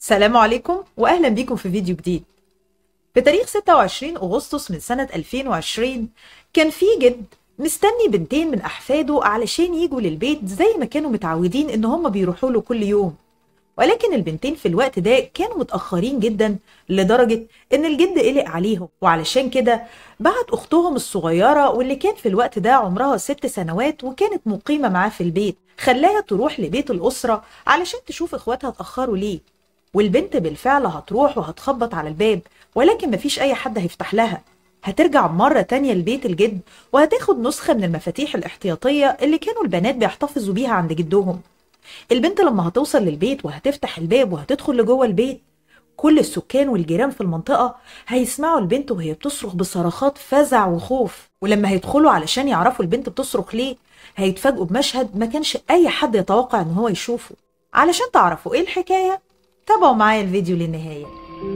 السلام عليكم واهلا بيكم في فيديو جديد بتاريخ 26 اغسطس من سنة 2020 كان في جد مستني بنتين من احفاده علشان يجوا للبيت زي ما كانوا متعودين ان هم بيروحوا له كل يوم ولكن البنتين في الوقت ده كانوا متأخرين جدا لدرجة ان الجد قلق عليهم وعلشان كده بعت اختهم الصغيرة واللي كان في الوقت ده عمرها ست سنوات وكانت مقيمة معاه في البيت خلاها تروح لبيت الأسرة علشان تشوف اخواتها اتأخروا ليه والبنت بالفعل هتروح وهتخبط على الباب ولكن مفيش أي حد هيفتح لها هترجع مرة تانية لبيت الجد وهتاخد نسخة من المفاتيح الاحتياطية اللي كانوا البنات بيحتفظوا بيها عند جدهم البنت لما هتوصل للبيت وهتفتح الباب وهتدخل لجوه البيت كل السكان والجيران في المنطقة هيسمعوا البنت وهي بتصرخ بصرخات فزع وخوف ولما هيدخلوا علشان يعرفوا البنت بتصرخ ليه هيتفاجئوا بمشهد ما كانش أي حد يتوقع إن هو يشوفه علشان تعرفوا إيه الحكاية تابعوا معايا الفيديو للنهاية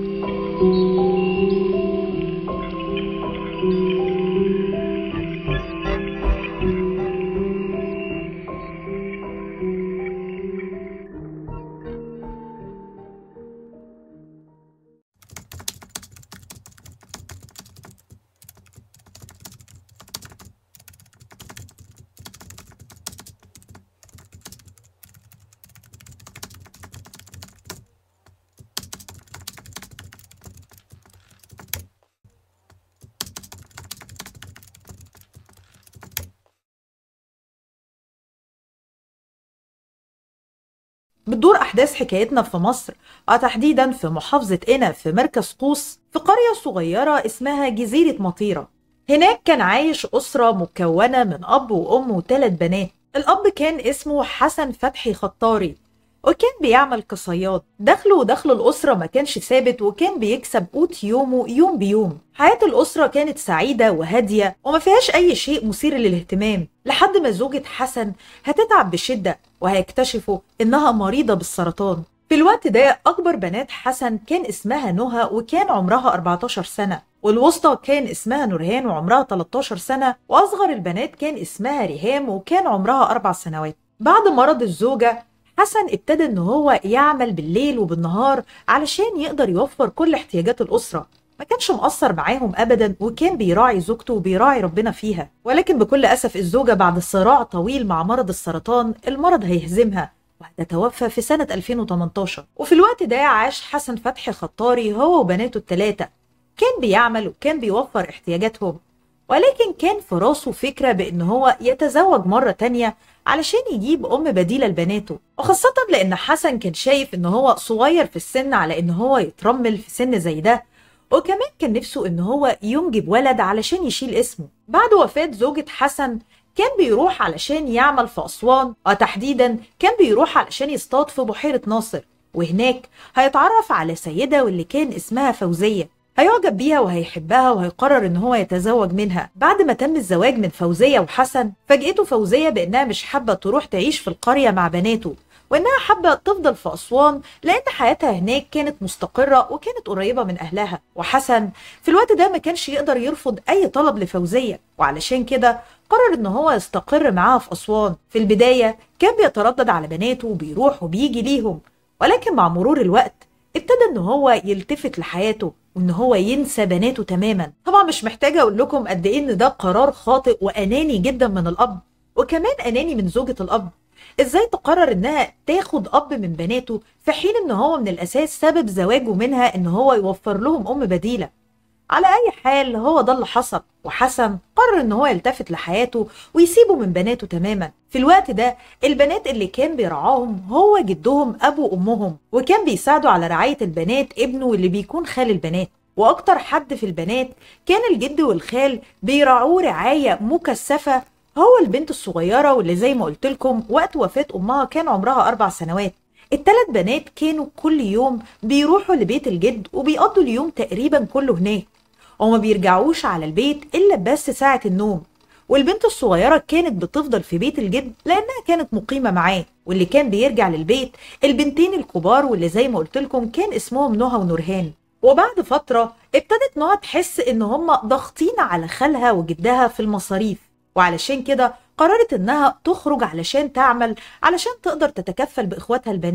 بتدور أحداث حكايتنا في مصر وتحديدا في محافظة قنا في مركز قوس في قرية صغيرة اسمها جزيرة مطيرة هناك كان عايش أسرة مكونة من أب وأم وثلاث بنات الأب كان اسمه حسن فتحي خطاري وكان بيعمل كصياد دخله ودخل الأسرة ما كانش ثابت وكان بيكسب قوت يومه يوم بيوم حياة الأسرة كانت سعيدة وهادية وما فيهاش أي شيء مثير للاهتمام لحد ما زوجة حسن هتتعب بشدة وهيكتشفوا إنها مريضة بالسرطان في الوقت ده أكبر بنات حسن كان اسمها نهى وكان عمرها 14 سنة والوسطى كان اسمها نورهان وعمرها 13 سنة وأصغر البنات كان اسمها ريهام وكان عمرها أربع سنوات بعد مرض الزوجة حسن ابتدى ان هو يعمل بالليل وبالنهار علشان يقدر يوفر كل احتياجات الأسرة ما كانش مقصر معاهم ابدا وكان بيراعي زوجته وبيراعي ربنا فيها ولكن بكل اسف الزوجه بعد صراع طويل مع مرض السرطان المرض هيهزمها وهتتوفى في سنة 2018 وفي الوقت ده عاش حسن فتحي خطاري هو وبناته الثلاثة كان بيعمل وكان بيوفر احتياجاتهم ولكن كان في راسه فكرة بأن هو يتزوج مرة تانية علشان يجيب أم بديلة لبناته وخاصة لأن حسن كان شايف أن هو صغير في السن على أن هو يترمل في سن زي ده وكمان كان نفسه أن هو ينجب ولد علشان يشيل اسمه بعد وفاة زوجة حسن كان بيروح علشان يعمل في أسوان وتحديدا كان بيروح علشان يصطاد في بحيرة ناصر وهناك هيتعرف على سيدة واللي كان اسمها فوزية هيعجب بيها وهيحبها وهيقرر ان هو يتزوج منها بعد ما تم الزواج من فوزية وحسن فاجئته فوزية بانها مش حابة تروح تعيش في القرية مع بناته وانها حابة تفضل في اسوان لان حياتها هناك كانت مستقرة وكانت قريبة من اهلها وحسن في الوقت ده ما كانش يقدر يرفض اي طلب لفوزية وعلشان كده قرر ان هو يستقر معاها في اسوان في البداية كان بيتردد على بناته وبيروح وبيجي ليهم ولكن مع مرور الوقت ابتدى ان هو يلتفت لحياته وان هو ينسى بناته تماما طبعا مش محتاجه اقول لكم قد ايه ان ده قرار خاطئ واناني جدا من الاب وكمان اناني من زوجة الاب ازاي تقرر انها تاخد اب من بناته في حين ان هو من الاساس سبب زواجه منها ان هو يوفر لهم ام بديله على اي حال هو ده اللي حصل وحسن قرر ان هو يلتفت لحياته ويسيبه من بناته تماما في الوقت ده البنات اللي كان بيرعاهم هو جدهم ابو وامهم وكان بيساعدوا على رعايه البنات ابنه اللي بيكون خال البنات واكتر حد في البنات كان الجد والخال بيراعوه رعايه مكثفه هو البنت الصغيره واللي زي ما قلت لكم وقت وفاه امها كان عمرها اربع سنوات التلات بنات كانوا كل يوم بيروحوا لبيت الجد وبيقضوا اليوم تقريبا كله هناك وما بيرجعوش على البيت إلا بس ساعة النوم والبنت الصغيرة كانت بتفضل في بيت الجد لأنها كانت مقيمة معاه واللي كان بيرجع للبيت البنتين الكبار واللي زي ما قلت لكم كان اسمهم نهى ونورهان وبعد فترة ابتدت نهى تحس إن هم ضاغطين على خالها وجدها في المصاريف وعلشان كده قررت إنها تخرج علشان تعمل علشان تقدر تتكفل بإخواتها البنات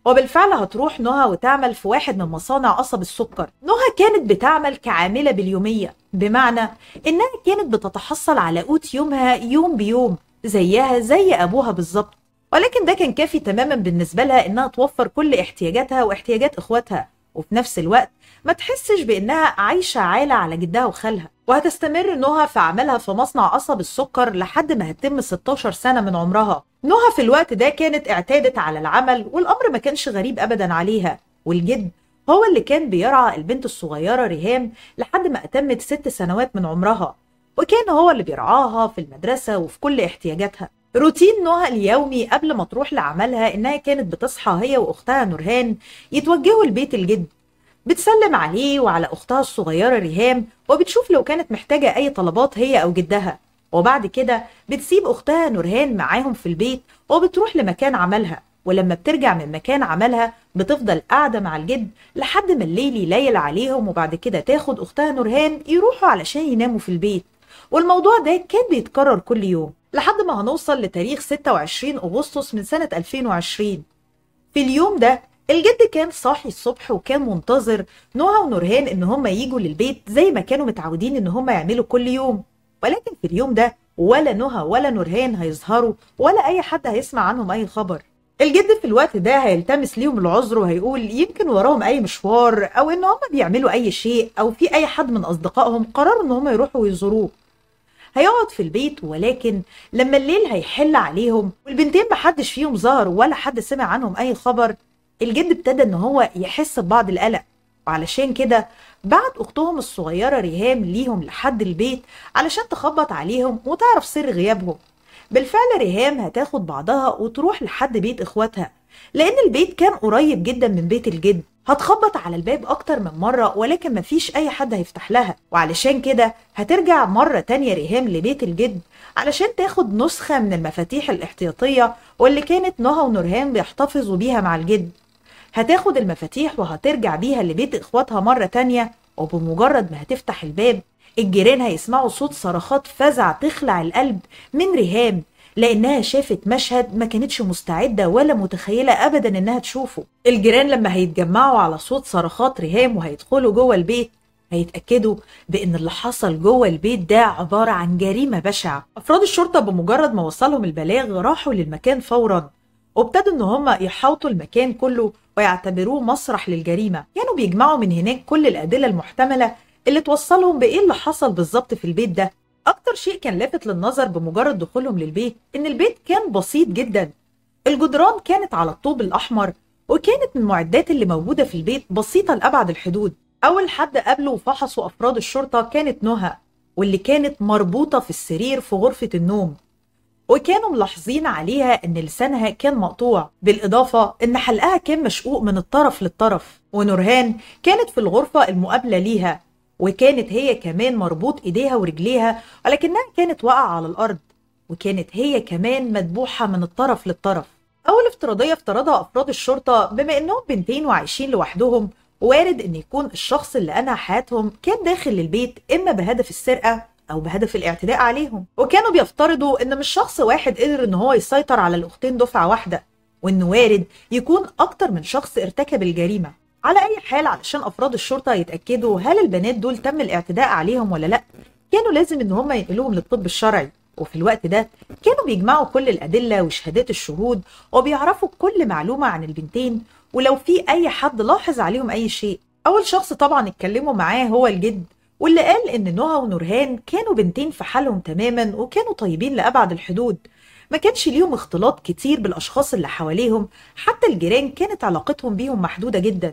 وبالفعل هتروح نهى وتعمل في واحد من مصانع قصب السكر نهى كانت بتعمل كعاملة باليومية بمعنى إنها كانت بتتحصل على قوت يومها يوم بيوم زيها زي أبوها بالظبط ولكن ده كان كافي تماما بالنسبة لها إنها توفر كل احتياجاتها واحتياجات إخواتها وفي نفس الوقت ما تحسش بإنها عايشة عالة على جدها وخالها وهتستمر نهى في عملها في مصنع قصب السكر لحد ما هتتم 16 سنة من عمرها نهى في الوقت ده كانت اعتادت على العمل والأمر ما كانش غريب أبدا عليها والجد هو اللي كان بيرعى البنت الصغيرة ريهام لحد ما أتمت ست سنوات من عمرها وكان هو اللي بيرعاها في المدرسة وفي كل احتياجاتها روتين نهى اليومي قبل ما تروح لعملها إنها كانت بتصحى هي وأختها نورهان يتوجهوا لبيت الجد بتسلم عليه وعلى أختها الصغيرة ريهام وبتشوف لو كانت محتاجة أي طلبات هي أو جدها وبعد كده بتسيب أختها نورهان معاهم في البيت وبتروح لمكان عملها ولما بترجع من مكان عملها بتفضل قاعدة مع الجد لحد ما الليل يليل عليهم وبعد كده تاخد أختها نورهان يروحوا علشان يناموا في البيت والموضوع ده كان بيتكرر كل يوم لحد ما هنوصل لتاريخ 26 أغسطس من سنة 2020 في اليوم ده الجد كان صاحي الصبح وكان منتظر نهى ونورهان ان هم يجوا للبيت زي ما كانوا متعودين ان هم يعملوا كل يوم ولكن في اليوم ده ولا نهى ولا نورهان هيظهروا ولا اي حد هيسمع عنهم اي خبر الجد في الوقت ده هيلتمس ليهم العذر وهيقول يمكن وراهم اي مشوار او ان هم بيعملوا اي شيء او في اي حد من اصدقائهم قرروا ان هم يروحوا ويزوروه هيقعد في البيت ولكن لما الليل هيحل عليهم والبنتين محدش فيهم ظهر ولا حد سمع عنهم اي خبر الجد ابتدى ان هو يحس ببعض القلق وعلشان كده بعت اختهم الصغيره ريهام ليهم لحد البيت علشان تخبط عليهم وتعرف سر غيابهم بالفعل ريهام هتاخد بعضها وتروح لحد بيت اخواتها لان البيت كان قريب جدا من بيت الجد هتخبط على الباب اكتر من مرة ولكن مفيش اي حد هيفتح لها وعلشان كده هترجع مرة تانية ريهام لبيت الجد علشان تاخد نسخة من المفاتيح الاحتياطية واللي كانت نهى ونورهان بيحتفظوا بيها مع الجد هتاخد المفاتيح وهترجع بيها لبيت اخواتها مرة تانية وبمجرد ما هتفتح الباب الجيران هيسمعوا صوت صرخات فزع تخلع القلب من ريهام لانها شافت مشهد ما كانتش مستعده ولا متخيله ابدا انها تشوفه الجيران لما هيتجمعوا على صوت صرخات ريهام وهيدخلوا جوه البيت هيتاكدوا بان اللي حصل جوه البيت ده عباره عن جريمه بشعه افراد الشرطه بمجرد ما وصلهم البلاغ راحوا للمكان فورا وابتدوا ان هم يحاوطوا المكان كله ويعتبروه مسرح للجريمه كانوا بيجمعوا من هناك كل الادله المحتمله اللي توصلهم بايه اللي حصل بالظبط في البيت ده اكتر شيء كان لافت للنظر بمجرد دخولهم للبيت ان البيت كان بسيط جدا الجدران كانت على الطوب الاحمر وكانت من المعدات اللي موجوده في البيت بسيطه لابعد الحدود اول حد قابله وفحصوا افراد الشرطه كانت نهى واللي كانت مربوطه في السرير في غرفه النوم وكانوا ملاحظين عليها ان لسانها كان مقطوع بالاضافه ان حلقها كان مشقوق من الطرف للطرف ونورهان كانت في الغرفه المقابله ليها وكانت هي كمان مربوط ايديها ورجليها ولكنها كانت واقعه على الارض وكانت هي كمان مدبوحه من الطرف للطرف اول افتراضيه افترضها افراد الشرطه بما انهم بنتين وعايشين لوحدهم وارد ان يكون الشخص اللي انهى حياتهم كان داخل للبيت اما بهدف السرقه او بهدف الاعتداء عليهم وكانوا بيفترضوا ان مش شخص واحد قدر ان هو يسيطر على الاختين دفعه واحده وان وارد يكون اكتر من شخص ارتكب الجريمه على اي حال علشان افراد الشرطه يتاكدوا هل البنات دول تم الاعتداء عليهم ولا لا كانوا لازم ان هم ينقلوهم للطب الشرعي وفي الوقت ده كانوا بيجمعوا كل الادله وشهادات الشهود وبيعرفوا كل معلومه عن البنتين ولو في اي حد لاحظ عليهم اي شيء اول شخص طبعا اتكلموا معاه هو الجد واللي قال ان نهى ونورهان كانوا بنتين في حالهم تماما وكانوا طيبين لابعد الحدود ما كانش ليهم اختلاط كتير بالاشخاص اللي حواليهم حتى الجيران كانت علاقتهم بيهم محدوده جدا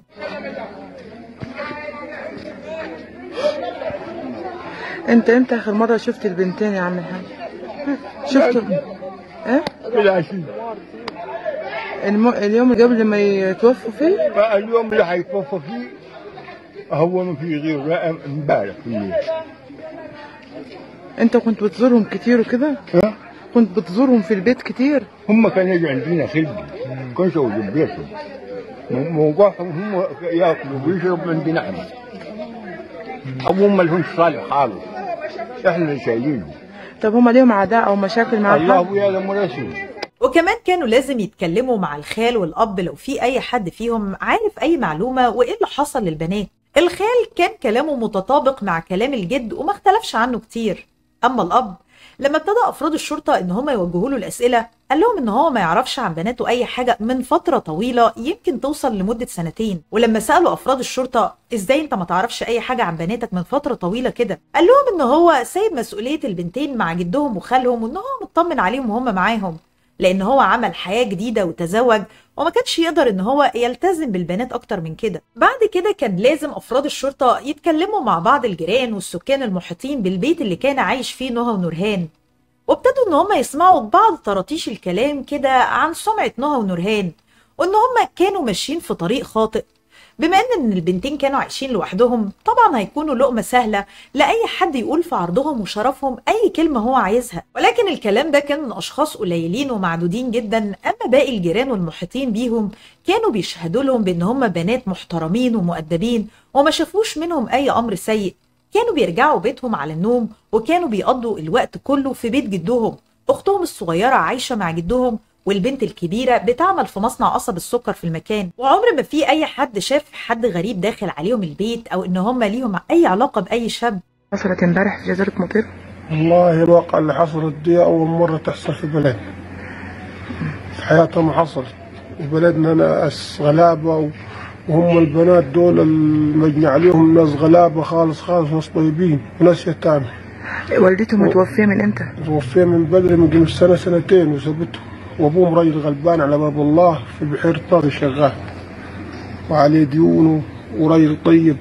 انت امتى اخر مره شفت البنتين يا عم الحاج شفتوا ايه بالعشية الم... اليوم اللي قبل ما يتوفوا فيه اليوم اللي حيتوفى فيه هو ما في غير رقم امبارح في الليل انت كنت بتزورهم كتير وكده ها؟ كنت بتزورهم في البيت كتير هم كانوا يجوا عندنا خدمة كانوا يسووا بيتهم موقعهم هم ياكلوا ويشربوا عندنا احنا ابوهم ما لهمش صالح خالص احنا اللي شايلينهم طب هما ليهم عداء او مشاكل مع الله حد ويا ورسول وكمان كانوا لازم يتكلموا مع الخال والأب لو في أي حد فيهم عارف أي معلومة وإيه اللي حصل للبنات الخال كان كلامه متطابق مع كلام الجد وما اختلفش عنه كتير أما الأب لما ابتدى افراد الشرطه ان هم يوجهوا له الاسئله قال لهم ان هو ما يعرفش عن بناته اي حاجه من فتره طويله يمكن توصل لمده سنتين ولما سالوا افراد الشرطه ازاي انت ما تعرفش اي حاجه عن بناتك من فتره طويله كده قال لهم ان هو سايب مسؤوليه البنتين مع جدهم وخالهم وان هو مطمن عليهم وهم معاهم لان هو عمل حياه جديده وتزوج وما كانش يقدر ان هو يلتزم بالبنات اكتر من كده بعد كده كان لازم افراد الشرطه يتكلموا مع بعض الجيران والسكان المحيطين بالبيت اللي كان عايش فيه نهى ونورهان وابتدوا ان هم يسمعوا بعض طراطيش الكلام كده عن سمعه نهى ونورهان وان هم كانوا ماشيين في طريق خاطئ بما ان ان البنتين كانوا عايشين لوحدهم طبعا هيكونوا لقمه سهله لاي حد يقول في عرضهم وشرفهم اي كلمه هو عايزها ولكن الكلام ده كان من اشخاص قليلين ومعدودين جدا اما باقي الجيران والمحيطين بيهم كانوا بيشهدوا لهم بان هم بنات محترمين ومؤدبين وما شافوش منهم اي امر سيء كانوا بيرجعوا بيتهم على النوم وكانوا بيقضوا الوقت كله في بيت جدهم اختهم الصغيره عايشه مع جدهم والبنت الكبيرة بتعمل في مصنع قصب السكر في المكان وعمر ما في أي حد شاف حد غريب داخل عليهم البيت أو إن هم ليهم أي علاقة بأي شاب حصلت امبارح في جزيرة مطير والله الواقعة اللي حصلت دي أول مرة تحصل في بلد في حياتها ما حصلت وبلدنا ناس غلابة و- وهم البنات دول المجني عليهم ناس غلابة خالص خالص ناس طيبين وناس يتامى والدته متوفية من امتى؟ توفي من بدري من قبل سنة سنتين وسبته وأبوهم راجل غلبان على باب الله في بحيرة ناصر شغال وعليه ديونه وراجل طيب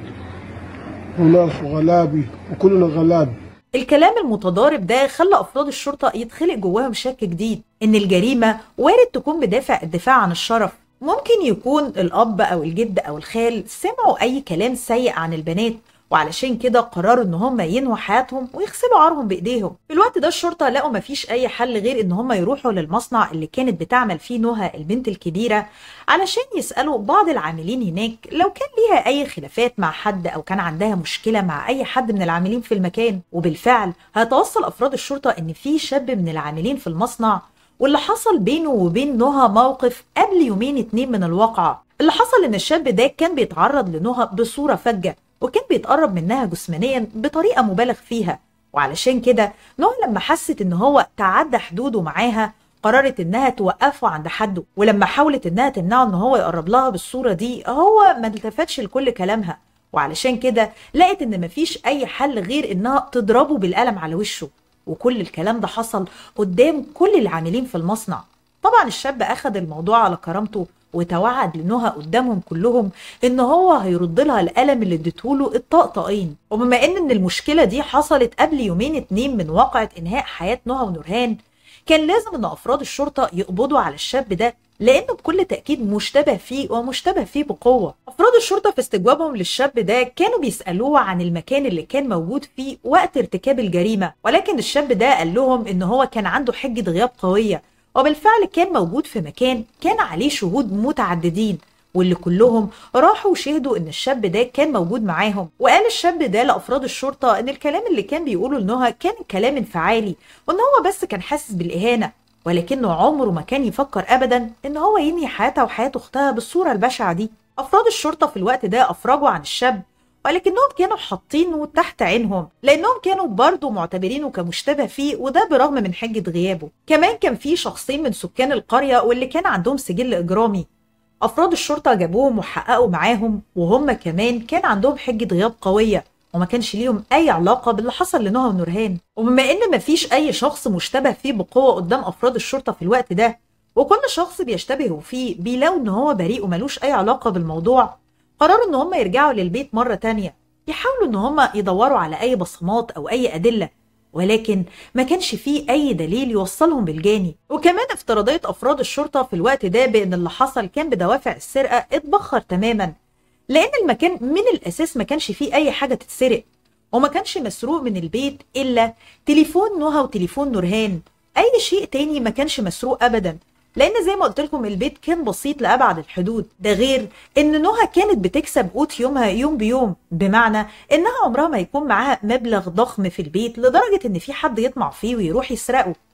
وناس غلابي وكلنا غلابي الكلام المتضارب ده خلى افراد الشرطه يتخلق جواهم شك جديد ان الجريمه وارد تكون بدافع الدفاع عن الشرف ممكن يكون الاب او الجد او الخال سمعوا اي كلام سيء عن البنات وعلشان كده قرروا ان هم ينهوا حياتهم ويغسلوا عارهم بايديهم في الوقت ده الشرطه لقوا مفيش اي حل غير ان هم يروحوا للمصنع اللي كانت بتعمل فيه نهى البنت الكبيره علشان يسالوا بعض العاملين هناك لو كان ليها اي خلافات مع حد او كان عندها مشكله مع اي حد من العاملين في المكان وبالفعل هيتوصل افراد الشرطه ان في شاب من العاملين في المصنع واللي حصل بينه وبين نهى موقف قبل يومين اتنين من الواقعة اللي حصل ان الشاب ده كان بيتعرض لنهى بصورة فجة وكان بيتقرب منها جسمانيا بطريقة مبالغ فيها وعلشان كده نهى لما حست ان هو تعدى حدوده معاها قررت انها توقفه عند حده ولما حاولت انها تمنعه ان هو يقرب لها بالصورة دي هو ما التفتش لكل كلامها وعلشان كده لقت ان مفيش اي حل غير انها تضربه بالقلم على وشه وكل الكلام ده حصل قدام كل العاملين في المصنع طبعا الشاب اخد الموضوع على كرامته وتوعد لنهى قدامهم كلهم ان هو هيرد لها القلم اللي اديتهوله الطقطقين وبما ان ان المشكله دي حصلت قبل يومين اتنين من واقعه انهاء حياه نهى ونورهان كان لازم ان افراد الشرطه يقبضوا على الشاب ده لانه بكل تاكيد مشتبه فيه ومشتبه فيه بقوه افراد الشرطه في استجوابهم للشاب ده كانوا بيسالوه عن المكان اللي كان موجود فيه وقت ارتكاب الجريمه ولكن الشاب ده قال لهم ان هو كان عنده حجه غياب قويه وبالفعل كان موجود في مكان كان عليه شهود متعددين واللي كلهم راحوا وشهدوا ان الشاب ده كان موجود معاهم وقال الشاب ده لافراد الشرطه ان الكلام اللي كان بيقوله لنهى كان كلام انفعالي وان هو بس كان حاسس بالاهانه ولكنه عمره ما كان يفكر ابدا ان هو ينهي حياتها وحياه اختها بالصوره البشعه دي افراد الشرطه في الوقت ده افرجوا عن الشاب ولكنهم كانوا حاطينه تحت عينهم لانهم كانوا برضه معتبرينه كمشتبه فيه وده برغم من حجه غيابه كمان كان في شخصين من سكان القريه واللي كان عندهم سجل اجرامي افراد الشرطه جابوهم وحققوا معاهم وهم كمان كان عندهم حجه غياب قويه وما كانش ليهم اي علاقه باللي حصل لنهى ونورهان وبما ان مفيش اي شخص مشتبه فيه بقوه قدام افراد الشرطه في الوقت ده وكل شخص بيشتبهوا فيه بيلاقوا ان هو بريء وملوش اي علاقه بالموضوع قرروا ان هم يرجعوا للبيت مره تانية يحاولوا ان هم يدوروا على اي بصمات او اي ادله ولكن ما كانش فيه اي دليل يوصلهم بالجاني وكمان افتراضيه افراد الشرطه في الوقت ده بان اللي حصل كان بدوافع السرقه اتبخر تماما لان المكان من الاساس ما كانش فيه اي حاجه تتسرق وما كانش مسروق من البيت الا تليفون نهى وتليفون نورهان اي شيء تاني ما كانش مسروق ابدا لان زي ما قلت لكم البيت كان بسيط لابعد الحدود ده غير ان نهى كانت بتكسب قوت يومها يوم بيوم بمعنى انها عمرها ما يكون معاها مبلغ ضخم في البيت لدرجه ان في حد يطمع فيه ويروح يسرقه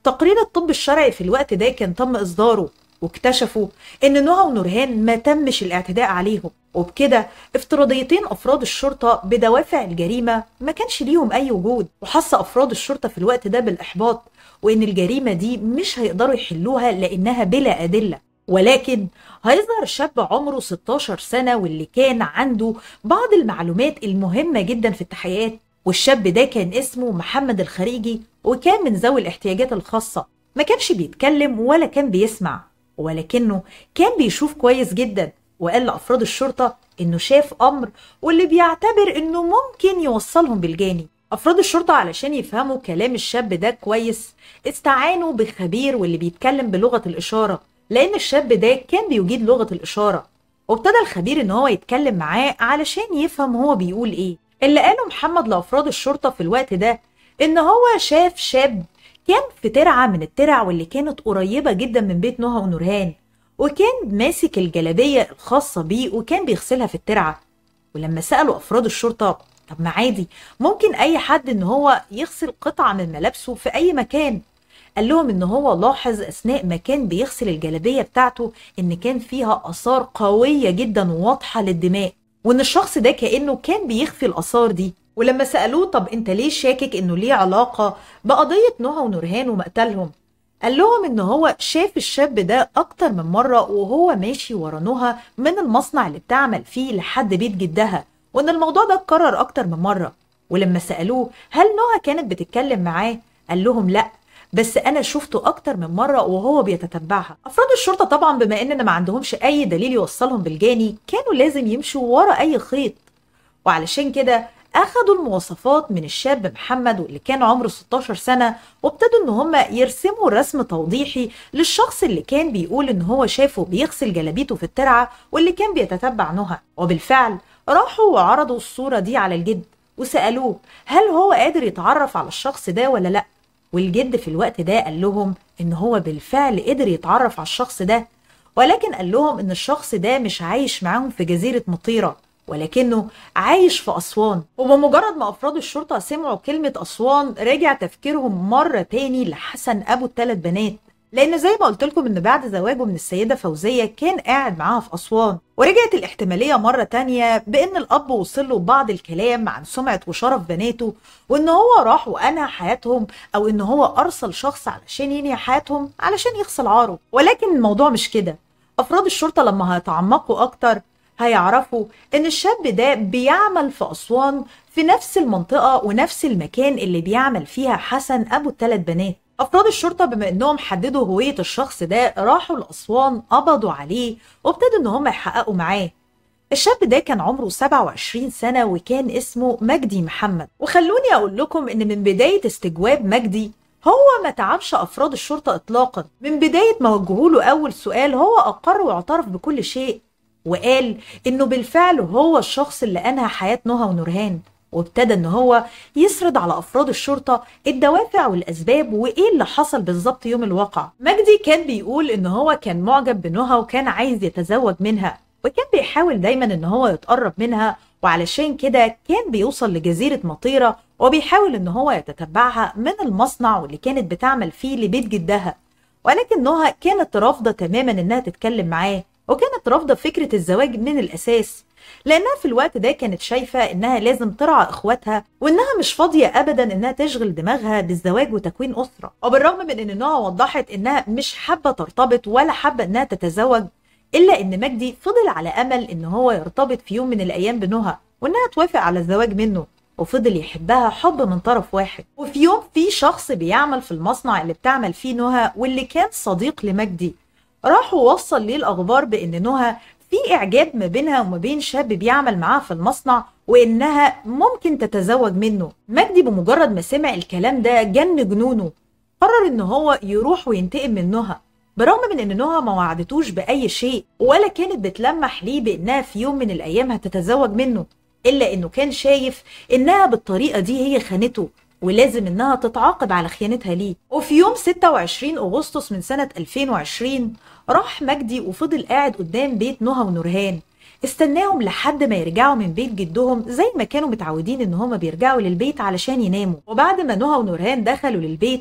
تقرير الطب الشرعي في الوقت ده كان تم إصداره واكتشفوا إن نهى ونورهان ما تمش الاعتداء عليهم وبكده افتراضيتين أفراد الشرطة بدوافع الجريمة ما كانش ليهم أي وجود وحس أفراد الشرطة في الوقت ده بالإحباط وإن الجريمة دي مش هيقدروا يحلوها لأنها بلا أدلة ولكن هيظهر شاب عمره 16 سنة واللي كان عنده بعض المعلومات المهمة جدا في التحقيقات والشاب ده كان اسمه محمد الخريجي وكان من ذوي الاحتياجات الخاصة ما كانش بيتكلم ولا كان بيسمع ولكنه كان بيشوف كويس جدا وقال لأفراد الشرطة إنه شاف أمر واللي بيعتبر إنه ممكن يوصلهم بالجاني أفراد الشرطة علشان يفهموا كلام الشاب ده كويس استعانوا بخبير واللي بيتكلم بلغة الإشارة لأن الشاب ده كان بيجيد لغة الإشارة وابتدى الخبير إن هو يتكلم معاه علشان يفهم هو بيقول إيه اللي قاله محمد لأفراد الشرطة في الوقت ده إن هو شاف شاب كان في ترعة من الترع واللي كانت قريبة جدا من بيت نهى ونورهان وكان ماسك الجلابية الخاصة بيه وكان بيغسلها في الترعة ولما سألوا أفراد الشرطة طب ما عادي ممكن أي حد إن هو يغسل قطعة من ملابسه في أي مكان قال لهم إن هو لاحظ أثناء ما كان بيغسل الجلابية بتاعته إن كان فيها آثار قوية جدا وواضحة للدماء وإن الشخص ده كأنه كان بيخفي الآثار دي ولما سألوه طب أنت ليه شاكك إنه ليه علاقة بقضية نهى ونورهان ومقتلهم قال لهم إن هو شاف الشاب ده أكتر من مرة وهو ماشي ورا نهى من المصنع اللي بتعمل فيه لحد بيت جدها وإن الموضوع ده اتكرر أكتر من مرة ولما سألوه هل نهى كانت بتتكلم معاه قال لهم لأ بس انا شفته اكتر من مره وهو بيتتبعها افراد الشرطه طبعا بما اننا ما عندهمش اي دليل يوصلهم بالجاني كانوا لازم يمشوا ورا اي خيط وعلشان كده اخدوا المواصفات من الشاب محمد واللي كان عمره 16 سنه وابتدوا ان هم يرسموا رسم توضيحي للشخص اللي كان بيقول ان هو شافه بيغسل جلابيته في الترعه واللي كان بيتتبع نهى وبالفعل راحوا وعرضوا الصوره دي على الجد وسالوه هل هو قادر يتعرف على الشخص ده ولا لا والجد في الوقت ده قال لهم ان هو بالفعل قدر يتعرف على الشخص ده ولكن قال لهم ان الشخص ده مش عايش معاهم في جزيرة مطيرة ولكنه عايش في أسوان وبمجرد ما أفراد الشرطة سمعوا كلمة أسوان رجع تفكيرهم مرة تاني لحسن أبو الثلاث بنات لأن زي ما قلت لكم إن بعد زواجه من السيدة فوزية كان قاعد معاها في أسوان ورجعت الاحتمالية مرة تانية بإن الأب وصل له بعض الكلام عن سمعة وشرف بناته وإن هو راح وأنهى حياتهم أو إن هو أرسل شخص علشان ينهي حياتهم علشان يغسل عاره ولكن الموضوع مش كده أفراد الشرطة لما هيتعمقوا أكتر هيعرفوا إن الشاب ده بيعمل في أسوان في نفس المنطقة ونفس المكان اللي بيعمل فيها حسن أبو الثلاث بنات أفراد الشرطة بما إنهم حددوا هوية الشخص ده راحوا لأسوان قبضوا عليه وابتدوا إن هم يحققوا معاه الشاب ده كان عمره 27 سنة وكان اسمه مجدي محمد وخلوني أقول لكم إن من بداية استجواب مجدي هو ما تعبش أفراد الشرطة إطلاقا من بداية ما وجهوا له أول سؤال هو أقر واعترف بكل شيء وقال إنه بالفعل هو الشخص اللي أنهى حياة نهى ونورهان وابتدى ان هو يسرد على افراد الشرطه الدوافع والاسباب وايه اللي حصل بالظبط يوم الواقع مجدي كان بيقول ان هو كان معجب بنهى وكان عايز يتزوج منها وكان بيحاول دايما ان هو يتقرب منها وعلشان كده كان بيوصل لجزيره مطيره وبيحاول ان هو يتتبعها من المصنع واللي كانت بتعمل فيه لبيت جدها ولكن نهى كانت رافضه تماما انها تتكلم معاه وكانت رافضه فكره الزواج من الاساس لانها في الوقت ده كانت شايفه انها لازم ترعى اخواتها وانها مش فاضيه ابدا انها تشغل دماغها بالزواج وتكوين اسره وبالرغم من ان نوع وضحت انها مش حابه ترتبط ولا حابه انها تتزوج الا ان مجدي فضل على امل ان هو يرتبط في يوم من الايام بنهى وانها توافق على الزواج منه وفضل يحبها حب من طرف واحد وفي يوم في شخص بيعمل في المصنع اللي بتعمل فيه نهى واللي كان صديق لمجدي راح ووصل ليه الاخبار بان نهى في اعجاب ما بينها وما بين شاب بيعمل معاها في المصنع وانها ممكن تتزوج منه مجدي بمجرد ما سمع الكلام ده جن جنونه قرر ان هو يروح وينتقم من نهى برغم من ان نهى ما وعدتوش باي شيء ولا كانت بتلمح ليه بانها في يوم من الايام هتتزوج منه الا انه كان شايف انها بالطريقه دي هي خانته ولازم انها تتعاقب على خيانتها ليه وفي يوم 26 اغسطس من سنه 2020 راح مجدي وفضل قاعد قدام بيت نهى ونورهان استناهم لحد ما يرجعوا من بيت جدهم زي ما كانوا متعودين ان هما بيرجعوا للبيت علشان يناموا وبعد ما نهى ونورهان دخلوا للبيت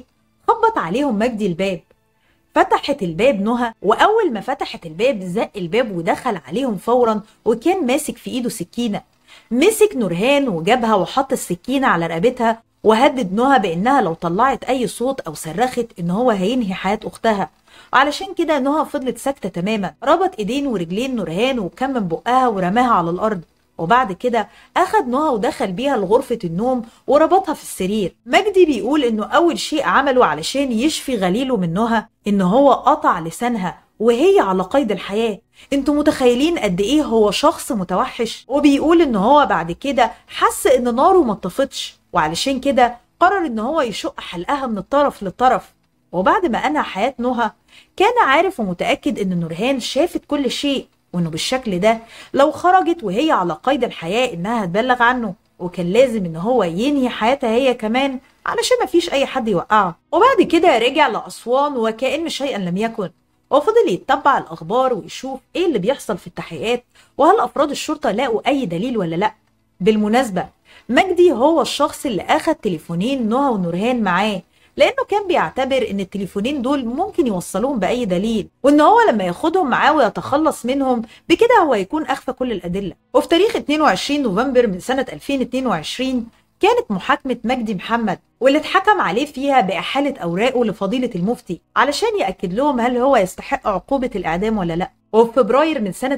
خبط عليهم مجدي الباب فتحت الباب نهى وأول ما فتحت الباب زق الباب ودخل عليهم فورا وكان ماسك في إيده سكينة مسك نورهان وجابها وحط السكينة على رقبتها وهدد نهى بإنها لو طلعت أي صوت أو صرخت إن هو هينهي حياة أختها وعلشان كده نهى فضلت ساكتة تماما ربط إيدين ورجلين نورهان وكمم بقها ورماها على الأرض وبعد كده أخد نهى ودخل بيها لغرفة النوم وربطها في السرير مجدي بيقول إنه أول شيء عمله علشان يشفي غليله من نهى إن هو قطع لسانها وهي على قيد الحياة انتوا متخيلين قد ايه هو شخص متوحش وبيقول ان هو بعد كده حس ان ناره ما اتطفتش وعلشان كده قرر ان هو يشق حلقها من الطرف للطرف وبعد ما انهى حياة نهى كان عارف ومتأكد ان نورهان شافت كل شيء وانه بالشكل ده لو خرجت وهي على قيد الحياة انها هتبلغ عنه وكان لازم ان هو ينهي حياتها هي كمان علشان مفيش اي حد يوقعه وبعد كده رجع لأسوان وكأن شيئا لم يكن وفضل يتبع الأخبار ويشوف إيه اللي بيحصل في التحقيقات وهل أفراد الشرطة لاقوا أي دليل ولا لأ بالمناسبة مجدي هو الشخص اللي أخد تليفونين نهى ونورهان معاه لأنه كان بيعتبر إن التليفونين دول ممكن يوصلوهم بأي دليل وإن هو لما ياخدهم معاه ويتخلص منهم بكده هو يكون أخفى كل الأدلة وفي تاريخ 22 نوفمبر من سنة 2022 كانت محاكمة مجدي محمد واللي اتحكم عليه فيها بإحالة أوراقه لفضيلة المفتي علشان يأكد لهم هل هو يستحق عقوبة الإعدام ولا لأ وفي فبراير من سنة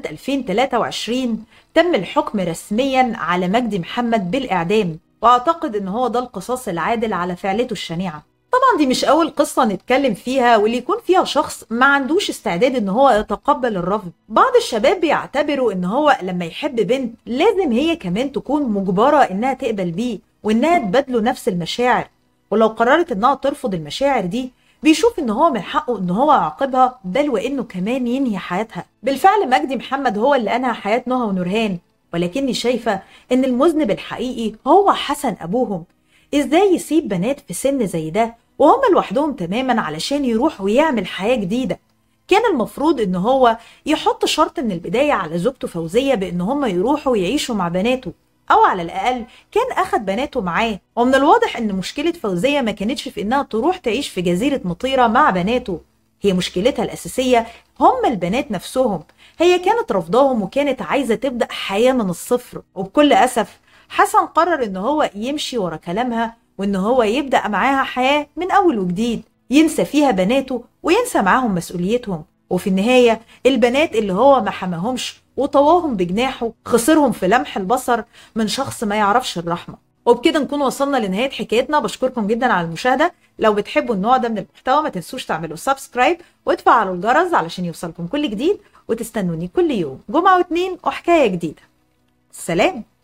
2023 تم الحكم رسميا على مجدي محمد بالإعدام وأعتقد إن هو ده القصاص العادل على فعلته الشنيعة طبعا دي مش أول قصة نتكلم فيها واللي يكون فيها شخص ما عندوش استعداد إن هو يتقبل الرفض بعض الشباب بيعتبروا إن هو لما يحب بنت لازم هي كمان تكون مجبرة إنها تقبل بيه وإنها تبادله نفس المشاعر ولو قررت إنها ترفض المشاعر دي بيشوف إن هو من حقه إن هو يعاقبها بل وإنه كمان ينهي حياتها بالفعل مجدي محمد هو اللي أنهى حياة نهى ونورهان ولكني شايفة إن المذنب الحقيقي هو حسن أبوهم إزاي يسيب بنات في سن زي ده وهم لوحدهم تماما علشان يروح ويعمل حياة جديدة كان المفروض ان هو يحط شرط من البداية على زوجته فوزية بان هم يروحوا ويعيشوا مع بناته او على الاقل كان اخد بناته معاه ومن الواضح ان مشكلة فوزية ما كانتش في انها تروح تعيش في جزيرة مطيرة مع بناته هي مشكلتها الاساسية هم البنات نفسهم هي كانت رفضاهم وكانت عايزة تبدأ حياة من الصفر وبكل اسف حسن قرر ان هو يمشي ورا كلامها وان هو يبدأ معاها حياة من اول وجديد ينسى فيها بناته وينسى معاهم مسؤوليتهم وفي النهاية البنات اللي هو ما حماهمش وطواهم بجناحه خسرهم في لمح البصر من شخص ما يعرفش الرحمة وبكده نكون وصلنا لنهاية حكايتنا بشكركم جدا على المشاهدة لو بتحبوا النوع ده من المحتوى ما تنسوش تعملوا سبسكرايب وتفعلوا الجرس علشان يوصلكم كل جديد وتستنوني كل يوم جمعة واثنين وحكاية جديدة سلام